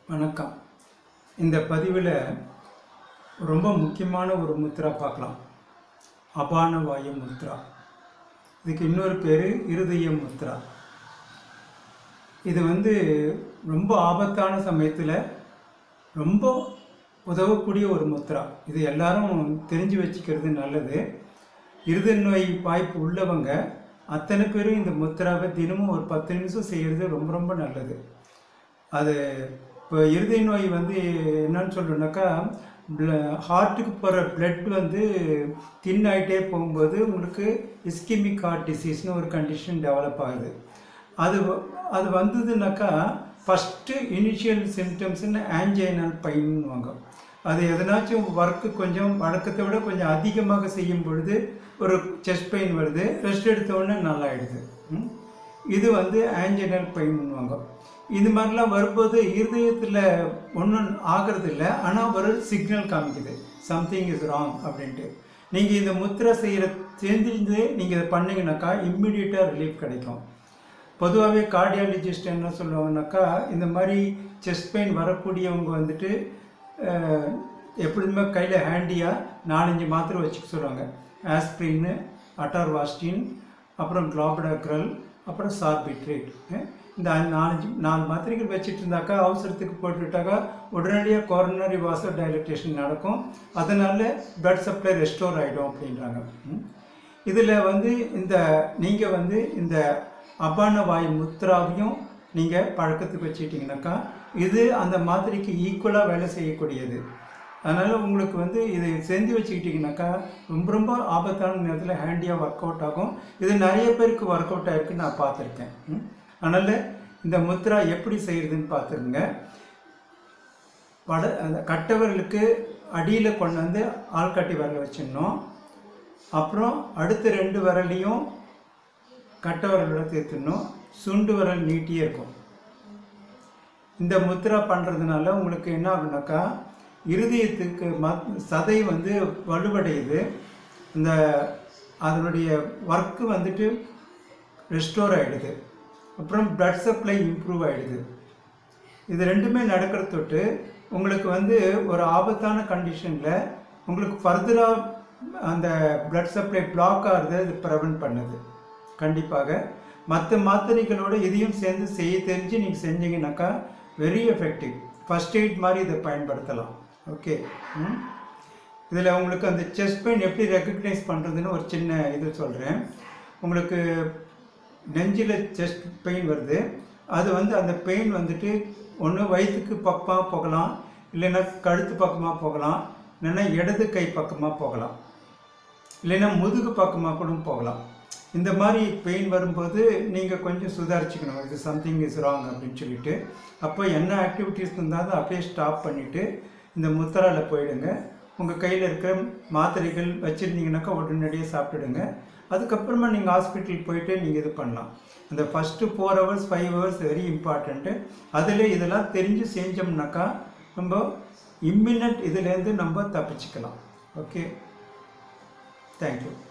வணக்கம் இந்த பதிவில் ரொம்ப முக்கியமான ஒரு முத்ரா பார்க்கலாம் அபான வாயு முத்ரா இதுக்கு இன்னொரு பேர் இருதய முத்ரா இது வந்து ரொம்ப ஆபத்தான சமயத்தில் ரொம்ப உதவக்கூடிய ஒரு முத்ரா இது எல்லாரும் தெரிஞ்சு வச்சுக்கிறது நல்லது இருதய நோய் வாய்ப்பு உள்ளவங்க அத்தனை பேரும் இந்த முத்ராவை தினமும் ஒரு பத்து நிமிஷம் செய்கிறது ரொம்ப ரொம்ப நல்லது அது இப்போ இருதய நோய் வந்து என்னன்னு சொல்கிறோன்னாக்கா ஹார்ட்டுக்கு போகிற பிளட் வந்து தின் ஆகிட்டே போகும்போது உங்களுக்கு இஸ்கிமிக் ஹார்ட் டிசீஸ்னு ஒரு கண்டிஷன் டெவலப் ஆகுது அது வ- அது வந்ததுனாக்கா ஃபஸ்ட்டு இனிஷியல் சிம்டம்ஸ்னு ஆன்ஜைனல் பைன்னுவாங்க அது எதனாச்சும் ஒர்க்கு கொஞ்சம் வழக்கத்தை விட கொஞ்சம் அதிகமாக செய்யும் பொழுது ஒரு செஸ்ட் பெயின் வருது ரெஸ்ட் எடுத்த உடனே நல்லாயிடுது ம்? இது வந்து ஆன்ஜினல் பெயின்னுவாங்க இது மாதிரிலாம் வரும்போது இருதயத்தில் ஒன்றும் ஆகிறது இல்லை ஆனால் ஒரு சிக்னல் காமிக்குது சம்திங் இஸ் ராங் அப்படின்ட்டு நீங்கள் இந்த முத்திரை செய்கிற தெரிஞ்சிருந்து நீங்கள் இதை பண்ணீங்கன்னாக்கா இம்மிடியட்டாக ரிலீஃப் கிடைக்கும் பொதுவாகவே கார்டியாலஜிஸ்ட் என்ன சொல்லுவாங்கனாக்கா இந்த மாதிரி செஸ்ட் பெயின் வரக்கூடியவங்க வந்துட்டு அஹ், எப்பொழுதுமே கையில் ஹேண்டியாக நாலஞ்சு மாத்திரை வச்சுக்க சொல்லுவாங்க ஆஸ்பிரின்னு அட்டார்வாஸ்டின் அப்புறம் குளோபடாக்ரல் அப்புறம் சார்பிட்ரேட் இந்த அஞ்சு- நாலஞ்சு நாலு மாத்திரைகள் வச்சுட்டு இருந்தாக்கா அவசரத்துக்கு போட்டுட்டாக்கா உடனடியாக கொரோனரி வாசல் டைலட்டேஷன் நடக்கும் அதனால பிளட் சப்ளை ரெஸ்டோர் ஆகிடும் அப்படின்றாங்க இதில் வந்து இந்த நீங்கள் வந்து இந்த அபான வாயு முத்ராவையும் நீங்கள் பழக்கத்துக்கு வச்சுக்கிட்டிங்கனாக்கா இது அந்த மாத்திரைக்கு ஈக்குவலாக வேலை செய்யக்கூடியது அதனால் உங்களுக்கு வந்து இதை செஞ்சு வச்சுக்கிட்டிங்கனாக்கா ரொம்ப ரொம்ப ஆபத்தான நேரத்தில் ஹேண்டியாக ஒர்க் அவுட் ஆகும் இது நிறைய பேருக்கு ஒர்க் அவுட் ஆகிருக்கு நான் பார்த்துருக்கேன் ம். அதனால் இந்த முத்ரா எப்படி செய்கிறதுன்னு பார்த்துருங்க வட அந்த கட்டவர்களுக்கு அடியில் கொண்டு வந்து ஆள்காட்டி விரல வச்சிடணும் அப்புறம் அடுத்த ரெண்டு விரலையும் கட்ட விரலோட தேர்த்திடணும் சுண்டு விரல் நீட்டியே இருக்கும் இந்த முத்ரா பண்ணுறதுனால உங்களுக்கு என்ன ஆகுனாக்கா இருதயத்துக்கு மத் சதை வந்து வலுவடையுது இந்த அதனுடைய ஒர்க்கு வந்துட்டு ரெஸ்டோர் ஆகிடுது அப்புறம் பிளட் சப்ளை இம்ப்ரூவ் ஆகிடுது இது ரெண்டுமே நடக்கிற தொட்டு உங்களுக்கு வந்து ஒரு ஆபத்தான கண்டிஷனில் உங்களுக்கு ஃபர்தராக அந்த பிளட் சப்ளை பிளாக் ஆகிறத இது ப்ரிவென்ட் பண்ணுது கண்டிப்பாக மற்ற மாத்திரைகளோட இதையும் சேர்ந்து செய்ய தெரிஞ்சு நீங்கள் செஞ்சீங்கன்னாக்கா வெரி எஃபெக்டிவ் ஃபர்ஸ்ட் எய்ட் மாதிரி இதை பயன்படுத்தலாம் ஓகே ம் இதில் உங்களுக்கு அந்த செஸ்ட் பெயின் எப்படி ரெக்கக்னைஸ் பண்ணுறதுன்னு ஒரு சின்ன இது சொல்கிறேன் உங்களுக்கு நெஞ்சில் செஸ்ட் பெயின் வருது அது வந்து அந்த பெயின் வந்துட்டு ஒன்று வயிற்றுக்கு பக்கமாக போகலாம் இல்லைன்னா கழுத்து பக்கமாக போகலாம் இல்லைன்னா இடது கை பக்கமாக போகலாம் இல்லைன்னா முதுகு பக்கமாக கூட போகலாம் இந்த மாதிரி பெயின் வரும்போது நீங்கள் கொஞ்சம் சுதாரிச்சுக்கணும் இது சம்திங் இஸ் ராங் அப்படின்னு சொல்லிட்டு அப்போ என்ன ஆக்டிவிட்டீஸ் இருந்தாலும் அப்படியே ஸ்டாப் பண்ணிவிட்டு இந்த முத்தரால போயிடுங்க உங்கள் கையில் இருக்கிற மாத்திரைகள் வச்சுருந்தீங்கன்னாக்கா உடனடியாக சாப்பிட்டுடுங்க அதுக்கப்புறமா நீங்கள் ஹாஸ்பிட்டல் போயிட்டு நீங்கள் இது பண்ணலாம் அந்த first four hours five hours very important அதில் இதெல்லாம் தெரிஞ்சு செஞ்சோம்னாக்கா நம்ம இம்மினட் இதுலேருந்து நம்ம தப்பிச்சுக்கலாம் ஓகே தேங்க்யூ